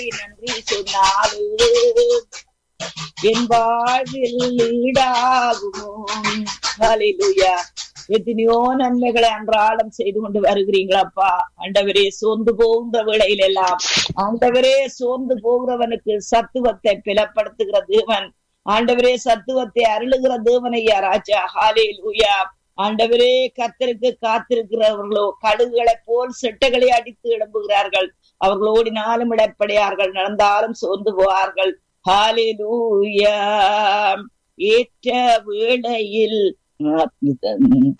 நன்றி சொன்னாலும் என் வாழ்வில் ஈடாகுமோ ஹalleluya எத்தனையோ நன்மைகளை அன்றாடம் செய்து கொண்டு வருகிறீங்களப்பா ஆண்டவரே சோர்ந்து போகிற வேளையில் எல்லாம் ஆண்டவரே சோர்ந்து போகிறவனுக்கு சத்துவத்தை பிளப்படுத்துகிற தேவன் ஆண்டவரே சத்துவத்தை அருளுகிற தேவன் ஐயா ராஜா ஹாலே லூயா ஆண்டவரே கத்தருக்கு காத்திருக்கிறவர்களோ கழுகுகளை போல் செட்டைகளை அடித்து எழும்புகிறார்கள் அவர்கள் ஓடினாலும் இடப்படையார்கள் நடந்தாலும் சோர்ந்து போவார்கள் ஹாலே லூயா ஏற்ற வேளையில்